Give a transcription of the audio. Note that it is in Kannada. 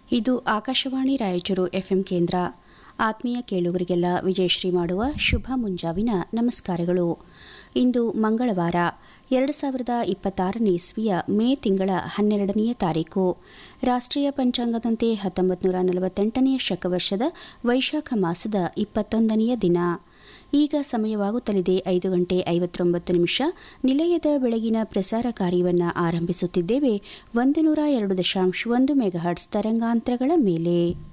ಇದು ಆಕಾಶವಾಣಿ ರಾಯಚೂರು ಎಫ್ಎಂ ಕೇಂದ್ರ ಆತ್ಮೀಯ ಕೇಳುಗರಿಗೆಲ್ಲ ವಿಜಯಶ್ರೀ ಮಾಡುವ ಶುಭ ಮುಂಜಾವಿನ ನಮಸ್ಕಾರಗಳು ಇಂದು ಮಂಗಳವಾರ ಎರಡು ಸಾವಿರದ ಇಪ್ಪತ್ತಾರನೇ ಇಸ್ವಿಯ ಮೇ ತಿಂಗಳ ಹನ್ನೆರಡನೆಯ ತಾರೀಕು ರಾಷ್ಟ್ರೀಯ ಪಂಚಾಂಗದಂತೆ ಹತ್ತೊಂಬತ್ತು ನೂರ ನಲವತ್ತೆಂಟನೆಯ ಶಕವರ್ಷದ ವೈಶಾಖ ಮಾಸದ ಇಪ್ಪತ್ತೊಂದನೆಯ ದಿನ ಈಗ ಸಮಯವಾಗುತ್ತಲಿದೆ ಐದು ಗಂಟೆ ಐವತ್ತೊಂಬತ್ತು ನಿಮಿಷ ನಿಲಯದ ಬೆಳಗಿನ ಪ್ರಸಾರ ಕಾರ್ಯವನ್ನು ಆರಂಭಿಸುತ್ತಿದ್ದೇವೆ ಒಂದು ನೂರ ಎರಡು ದಶಾಂಶ ಒಂದು ಮೆಗಾಹರ್ಟ್ಸ್ ತರಂಗಾಂತರಗಳ ಮೇಲೆ